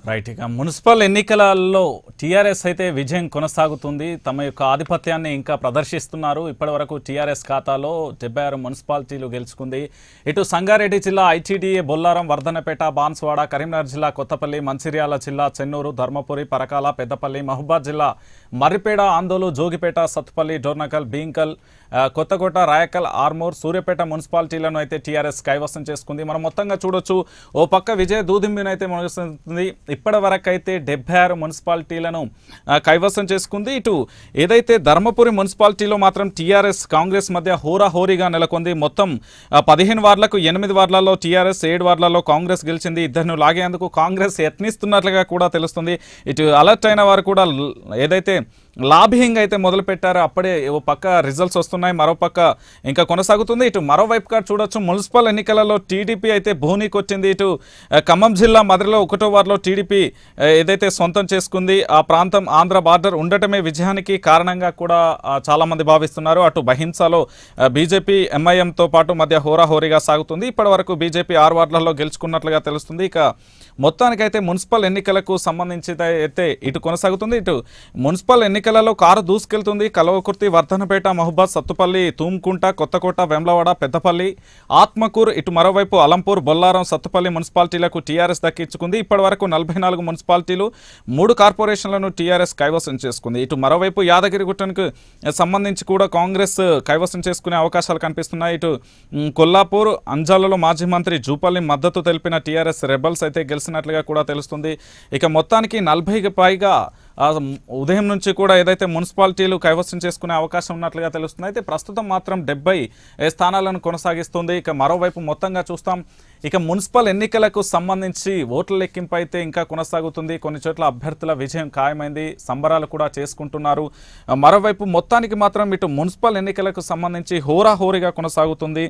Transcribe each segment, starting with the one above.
Right ఇక municipal ఎన్నికలలో TRS అయితే విజయం కొనసాగుతుంది తమ యొక్క ఆధిపత్యాన్ని ఇంకా ప్రదర్శిస్తున్నారు ఇప్పటివరకు టీఆర్ఎస్ ఖాతాలో డెబ్బై ఆరు మున్సిపాలిటీలు గెలుచుకుంది ఇటు సంగారెడ్డి జిల్లా ఐటీడీఏ బొల్లారం వర్ధనపేట బాన్స్వాడ కరీంనగర్ జిల్లా కొత్తపల్లి మంచిర్యాల జిల్లా చెన్నూరు ధర్మపురి పరకాల పెద్దపల్లి మహబూబాద్ జిల్లా మర్రిపేట ఆందోలు జోగిపేట సత్తుపల్లి డోర్నకల్ బీంకల్ ఆ, కొత్తకోట రాయకల్ ఆర్మూర్ సూర్యాపేట మున్సిపాలిటీలను అయితే టీఆర్ఎస్ కైవసం చేసుకుంది మనం మొత్తంగా చూడొచ్చు ఓ పక్క విజయ దూదింబినైతే ముగిస్తుంది ఇప్పటి వరకు అయితే డెబ్బై ఆరు మున్సిపాలిటీలను ఆ, కైవసం చేసుకుంది ఇటు ఏదైతే ధర్మపురి మున్సిపాలిటీలో మాత్రం టీఆర్ఎస్ కాంగ్రెస్ మధ్య హోరాహోరీగా నెలకొంది మొత్తం ఆ, పదిహేను వార్డులకు ఎనిమిది వార్డులలో టీఆర్ఎస్ ఏడు వార్డులలో కాంగ్రెస్ గెలిచింది ఇద్దరిని లాగేందుకు కాంగ్రెస్ యత్నిస్తున్నట్లుగా కూడా తెలుస్తుంది ఇటు అలర్ట్ అయిన వారు కూడా ల్- ఏదైతే లాబింగ్ అయితే మొదలు పెట్టారో అప్పుడే ఓ పక్క రిజల్ట్స్ వస్తున్నాయి మరో పక్క ఇంకా కొనసాగుతుంది ఇటు మరోవైపుగా చూడొచ్చు మున్సిపల్ ఎన్నికలలో టీడీపీ అయితే భూనికి వచ్చింది ఇటు ఆ, ఖమ్మం జిల్లా మధురలో ఒకటో వార్డులో టీడీపీ ఆ, ఏదైతే సొంతం చేసుకుంది ఆ ప్రాంతం ఆంధ్ర బార్డర్ ఉండటమే విజయానికి కారణంగా కూడా ఆ, చాలా మంది భావిస్తున్నారు అటు బహింసలో ఆ, బీజేపీ ఎంఐఎంతో పాటు మధ్య హోరాహోరీగా సాగుతుంది ఇప్పటి వరకు బీజేపీ ఆరు వార్డులలో గెలుచుకున్నట్లుగా తెలుస్తుంది ఇక మొత్తానికైతే మున్సిపల్ ఎన్నికలకు సంబంధించి అయితే ఇటు కొనసాగుతుంది ఇటు మున్సిపల్ ఎన్నికలలో కారు దూసుకెళ్తుంది కలవకుర్తి వర్ధనపేట మహబాద్ సత్తుపల్లి తూమ్కుంట కొత్తకోట వెమ్లవాడ పెద్దపల్లి ఆత్మకూర్ ఇటు మరోవైపు అలంపూర్ బొల్లారం సత్తుపల్లి మున్సిపాలిటీలకు టీఆర్ఎస్ దక్కించుకుంది ఇప్పటి వరకు నలభై నాలుగు మున్సిపాలిటీలు మూడు కార్పొరేషన్లను టీఆర్ఎస్ కైవసం చేసుకుంది ఇటు మరోవైపు యాదగిరిగుట్టనికి సంబంధించి కూడా కాంగ్రెస్ కైవసం చేసుకునే అవకాశాలు కనిపిస్తున్నాయి ఇటు మ్, కొల్లాపూర్ అంజాలలో మాజీ మంత్రి జూపల్లి మద్దతు తెలిపిన టీఆర్ఎస్ రెబల్స్ అయితే గెలిచినట్లుగా కూడా తెలుస్తుంది ఇక మొత్తానికి నలభైకి పైగా ఆ, ఉదయం నుంచి కూడా ఏదైతే మున్సిపాలిటీలు కైవసం చేసుకునే అవకాశం ఉన్నట్లుగా తెలుస్తుంది అయితే ప్రస్తుతం మాత్రం డెబ్బై స్థానాలను కొనసాగిస్తుంది ఇక మరోవైపు మొత్తంగా చూస్తాం ఇక మున్సిపల్ ఎన్నికలకు సంబంధించి ఓట్ల లెక్కింపు అయితే ఇంకా కొనసాగుతుంది కొన్ని చోట్ల అభ్యర్థుల విజయం ఖాయమైంది సంబరాలు కూడా చేసుకుంటున్నారు ఆ, మరోవైపు మొత్తానికి మాత్రం ఇటు మున్సిపల్ ఎన్నికలకు సంబంధించి హోరాహోరీగా కొనసాగుతుంది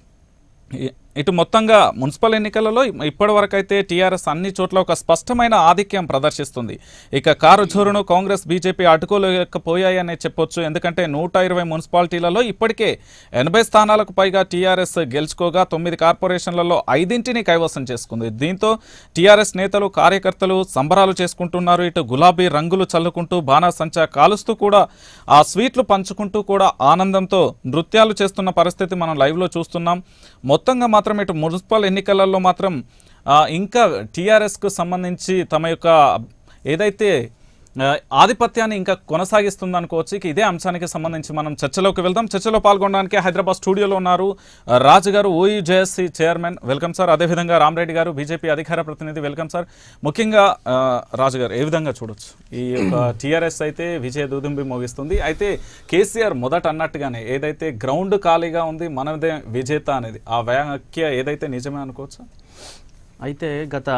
ఇ- ఇటు మొత్తంగా మున్సిపల్ ఎన్నికలలో ఇప్పటి వరకు అయితే టీఆర్ఎస్ అన్ని చోట్ల ఒక స్పష్టమైన ఆధిక్యం ప్రదర్శిస్తుంది ఇక కారు జోరును కాంగ్రెస్ బీజేపీ అడ్డుకోలేకపోయాయనే చెప్పొచ్చు ఎందుకంటే నూట ఇరవై మున్సిపాలిటీలలో ఇప్పటికే ఎనభై స్థానాలకు పైగా టీఆర్ఎస్ గెలుచుకోగా తొమ్మిది కార్పొరేషన్లలో ఐదింటిని కైవసం చేసుకుంది దీంతో టీఆర్ఎస్ నేతలు కార్యకర్తలు సంబరాలు చేసుకుంటున్నారు ఇటు గులాబీ రంగులు చల్లుకుంటూ బాణాసంచా కాలుస్తూ కూడా ఆ స్వీట్లు పంచుకుంటూ కూడా ఆనందంతో నృత్యాలు చేస్తున్న పరిస్థితి మనం లైవ్లో చూస్తున్నాం మొత్తంగా మాత్రం ఇటు మున్సిపల్ ఎన్నికలలో మాత్రం ఆ, ఇంకా టీఆర్ఎస్కు సంబంధించి తమ యొక్క ఏదైతే ఆ, ఆధిపత్యాన్ని ఇంకా కొనసాగిస్తుంది అనుకోవచ్చు ఇక ఇదే అంశానికి సంబంధించి మనం చర్చలోకి వెళ్దాం చర్చలో పాల్గొనడానికి హైదరాబాద్ స్టూడియోలో ఉన్నారు ఆ, రాజు గారు ఓయూజేఎస్సీ చైర్మన్ వెల్కమ్ సార్ అదేవిధంగా రామరెడ్డి గారు బీజేపీ అధికార ప్రతినిధి వెల్కమ్ సార్ ముఖ్యంగా ఆ, రాజు గారు ఏ విధంగా చూడొచ్చు ఈ యొక్క టీఆర్ఎస్ అయితే విజయ దూదుంబి మోగిస్తుంది అయితే కేసీఆర్ మొదట అన్నట్టుగానే ఏదైతే గ్రౌండ్ ఖాళీగా ఉంది మనదే విజేత అనేది ఆ వ్యాఖ్య ఏదైతే నిజమే అనుకోవచ్చు అయితే గత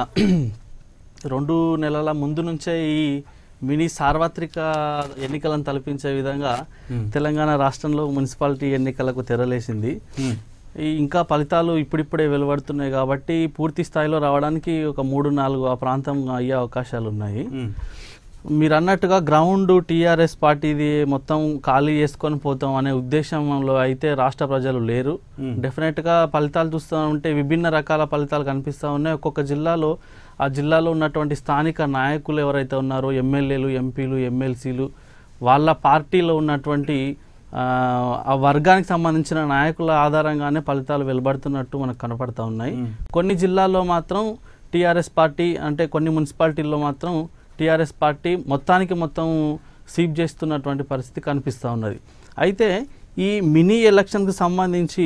రెండు నెలల ముందు నుంచే ఈ మినీ సార్వత్రిక ఎన్నికలను తలపించే విధంగా తెలంగాణ రాష్ట్రంలో మున్సిపాలిటీ ఎన్నికలకు తెరలేసింది ఈ ఇంకా ఫలితాలు ఇప్పుడిప్పుడే వెలువడుతున్నాయి కాబట్టి పూర్తి స్థాయిలో రావడానికి ఒక మూడు నాలుగు ఆ ప్రాంతం అయ్యే అవకాశాలు ఉన్నాయి మీరు అన్నట్టుగా గ్రౌండ్ టీఆర్ఎస్ పార్టీది మొత్తం ఖాళీ చేసుకొని పోతాం అనే ఉద్దేశంలో అయితే రాష్ట్ర ప్రజలు లేరు డెఫినెట్గా ఫలితాలు చూస్తూ ఉంటే విభిన్న రకాల ఫలితాలు కనిపిస్తూ ఉన్నాయి ఒక్కొక్క జిల్లాలో ఆ జిల్లాలో ఉన్నటువంటి స్థానిక నాయకులు ఎవరైతే ఉన్నారో ఎమ్మెల్యేలు ఎంపీలు ఎమ్మెల్సీలు వాళ్ళ పార్టీలో ఉన్నటువంటి ఆ, ఆ వర్గానికి సంబంధించిన నాయకుల ఆధారంగానే ఫలితాలు వెలువడుతున్నట్టు మనకు కనపడతా ఉన్నాయి కొన్ని జిల్లాల్లో మాత్రం టీఆర్ఎస్ పార్టీ అంటే కొన్ని మున్సిపాలిటీల్లో మాత్రం టీఆర్ఎస్ పార్టీ మొత్తానికి మొత్తం సీప్ చేస్తున్నటువంటి పరిస్థితి కనిపిస్తూ ఉన్నది అయితే ఈ మినీ ఎలక్షన్కి సంబంధించి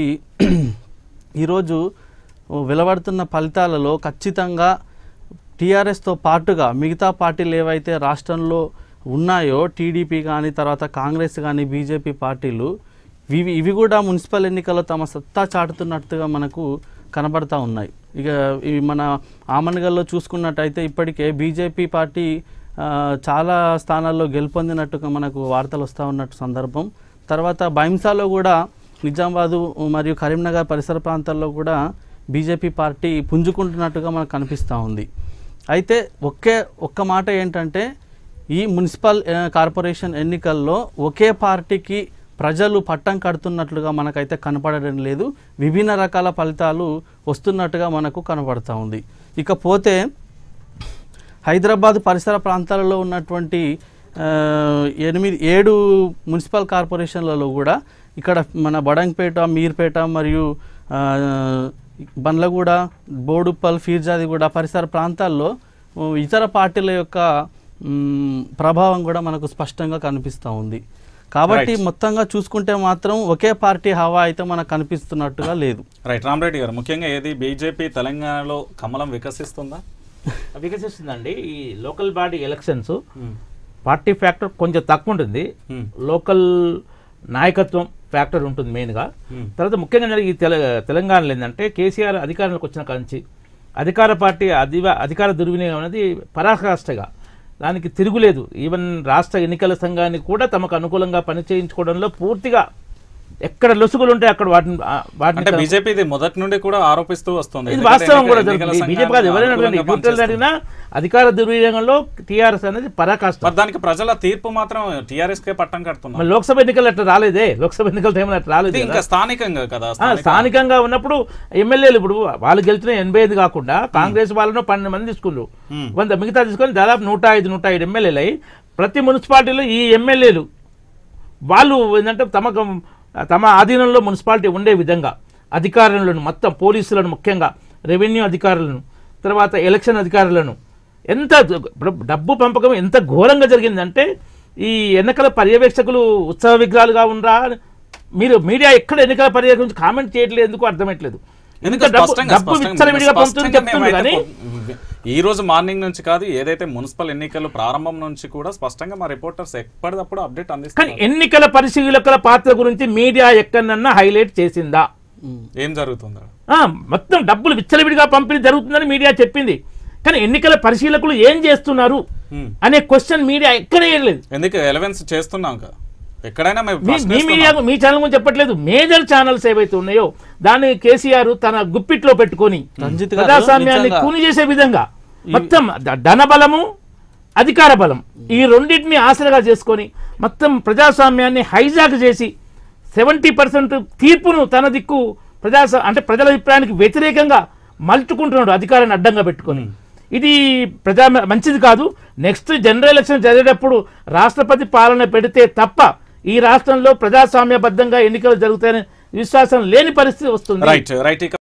ఈరోజు వెలువడుతున్న ఫలితాలలో ఖచ్చితంగా టీఆర్ఎస్తో పాటుగా మిగతా పార్టీలు ఏవైతే రాష్ట్రంలో ఉన్నాయో టీడీపీ కానీ తర్వాత కాంగ్రెస్ కానీ బీజేపీ పార్టీలు ఇవి ఇవి కూడా మున్సిపల్ ఎన్నికల్లో తమ సత్తా చాటుతున్నట్టుగా మనకు కనబడతా ఉన్నాయి ఇక ఇవి మన ఆమన్గల్లో చూసుకున్నట్టయితే ఇప్పటికే బీజేపీ పార్టీ ఆ, చాలా స్థానాల్లో గెలుపొందినట్టుగా మనకు వార్తలు వస్తూ ఉన్నట్టు సందర్భం తర్వాత బైంసాలో కూడా నిజామాబాదు మరియు కరీంనగర్ పరిసర ప్రాంతాల్లో కూడా బీజేపీ పార్టీ పుంజుకుంటున్నట్టుగా మనకు కనిపిస్తూ ఉంది అయితే ఒకే ఒక్క మాట ఏంటంటే ఈ మున్సిపల్ ఆ, కార్పొరేషన్ ఎన్నికల్లో ఒకే పార్టీకి ప్రజలు పట్టం కడుతున్నట్లుగా మనకైతే కనపడడం లేదు విభిన్న రకాల ఫలితాలు వస్తున్నట్టుగా మనకు కనపడతా ఉంది ఇకపోతే హైదరాబాద్ పరిసర ప్రాంతాలలో ఉన్నటువంటి ఆ, ఎనిమిది ఏడు మున్సిపల్ కార్పొరేషన్లలో కూడా ఇక్కడ మన బడంగ్పేట మీర్పేట మరియు ఆ, బండ్లగూడ బోడుప్పల్ ఫీర్జాదిగూడ పరిసర ప్రాంతాల్లో ఉ, ఇతర పార్టీల యొక్క మ్, ప్రభావం కూడా మనకు స్పష్టంగా కనిపిస్తూ ఉంది కాబట్టి మొత్తంగా చూసుకుంటే మాత్రం ఒకే పార్టీ హవా అయితే మనకు కనిపిస్తున్నట్టుగా లేదు రైట్ రామరెడ్డి గారు ముఖ్యంగా ఏది బీజేపీ తెలంగాణలో కమలం వికసిస్తుందా వికసిస్తుందండి ఈ local body elections party factor కొంచెం తక్కువ ఉంటుంది Hmm. లోకల్ నాయకత్వం ఫ్యాక్టర్ ఉంటుంది మెయిన్గా Hmm. తర్వాత ముఖ్యంగా ఈ తెల తెలంగాణలో ఏంటంటే కేసీఆర్ అధికారంలోకి వచ్చిన కాంచి అధికార పార్టీ అధివ అధికార దుర్వినియోగం అనేది పరాకాష్ఠగా దానికి తిరుగులేదు ఈవెన్ రాష్ట్ర ఎన్నికల సంఘానికి కూడా తమకు అనుకూలంగా పనిచేయించుకోవడంలో పూర్తిగా ఎక్కడ లొసుగులు ఉంటే అక్కడ వాటిని ఆ, అంటే వాటిని బీజేపీ ఇది మొదటి నుండి కూడా ఆరోపిస్తూ వస్తుంది ఇది ఎందుకంటే వాస్తవం కూడా ఎన్నికల జరుగుతుంది బీజేపీ సంఘానికి కాదు ఎవరైనా అనుకూలంగా అడగండి యూపీఎల్ పనిచేస్తుంది. అడిగినా అధికార దుర్వినియోగంలో టీఆర్ఎస్ అనేది పరాకాష్ట మరి దానికి ప్రజల తీర్పు మాత్రం టీఆర్ఎస్ కే పట్టం కడుతున్నారు మరి లోక్సభ ఎన్నికలు అట్లా రాలేదే లోక్సభ ఎన్నికల టైంలో అట్లా రాలేదు ఇది కదా. ఇంకా స్థానికంగా కదా ఆ, స్థానిక- స్థానికంగా ఉన్నప్పుడు ఎమ్మెల్యేలు ఇప్పుడు వాళ్ళు గెలిచిన ఎనభై ఐదు కాకుండా కాంగ్రెస్ వాళ్ళను పన్నెండు మంది తీసుకున్నారు Hmm. వంద మిగతా తీసుకొని దాదాపు నూట ఐదు నూట ఐదు ఎమ్మెల్యేలు అయి ప్రతి మున్సిపాలిటీలో ఈ ఎమ్మెల్యేలు వాళ్ళు ఏంటంటే తమ తమ ఆధీనంలో మున్సిపాలిటీ ఉండే విధంగా అధికారులను మొత్తం పోలీసులను ముఖ్యంగా రెవెన్యూ అధికారులను తర్వాత ఎలక్షన్ అధికారులను ఎంత ఇప్పుడు డబ్బు పంపకం ఎంత ఘోరంగా జరిగిందంటే ఈ ఎన్నికల పర్యవేక్షకులు ఉత్సవ విగ్రహాలుగా ఉండరా మీరు మీడియా ఎక్కడ ఎన్నికల పర్యవేక్షణ గురించి కామెంట్ చేయట్లేదు ఎందుకు అర్థమట్లేదు ఎంత ఎందుకంటే డబ్బు స్పష్టంగా- డబ్బు స్పష్టంగా- విచ్చలవిడిగా పంపుతుంది స్పష్టంగా చెప్తుంది మేమైతే కానీ పొ- ఈ రోజు మార్నింగ్ నుంచి కాదు ఏదైతే మున్సిపల్ ఎన్నికలు ప్రారంభం నుంచి కూడా స్పష్టంగా మా రిపోర్టర్స్ ఎప్పటికప్పుడు అప్డేట్ కానీ అందిస్తారు ఎన్నికల పరిశీలకుల పాత్ర గురించి మీడియా ఎక్కడన్నా హైలైట్ చేసిందా ఏం జరుగుతుందో ఆ, మొత్తం డబ్బులు విచ్చలవిడిగా పంపిణీ జరుగుతుందని మీడియా చెప్పింది కానీ ఎన్నికల పరిశీలకులు ఏం చేస్తున్నారు Hmm. అనే క్వశ్చన్ మీడియా ఎక్కడ వేయలేదు ఎందుకు ఎలవెన్స్ చేస్తున్నాం కదా ఎక్కడైనా మేము మీ మీ ప్రశ్నిస్తున్నాం. మీడియా మీ ఛానల్ గురించి చెప్పట్లేదు మేజర్ ఛానల్స్ ఏవైతే ఉన్నాయో దాన్ని కేసీఆర్ తన గుప్పిట్లో పెట్టుకొని రంజిత్ గారు, ప్రజాస్వామ్యాన్ని నిజంగా కూని చేసే విధంగా మొత్తం ద- ధన బలము అధికార బలం ఈ రెండింటిని ఆసరగా చేసుకొని మొత్తం ప్రజాస్వామ్యాన్ని హైజాక్ చేసి సెవెంటీ పర్సెంట్ తీర్పును తన దిక్కు ప్రజాస్వా అంటే ప్రజల అభిప్రాయానికి వ్యతిరేకంగా మలుచుకుంటున్నాడు అధికారాన్ని అడ్డంగా పెట్టుకొని ఇది ప్రజా మంచిది కాదు నెక్స్ట్ జనరల్ ఎలక్షన్ జరిగేటప్పుడు రాష్ట్రపతి పాలన పెడితే తప్ప ఈ రాష్ట్రంలో ప్రజాస్వామ్యబద్ధంగా ఎన్నికలు జరుగుతాయనే విశ్వాసం లేని పరిస్థితి వస్తుంది రైట్ రైట్ ఇక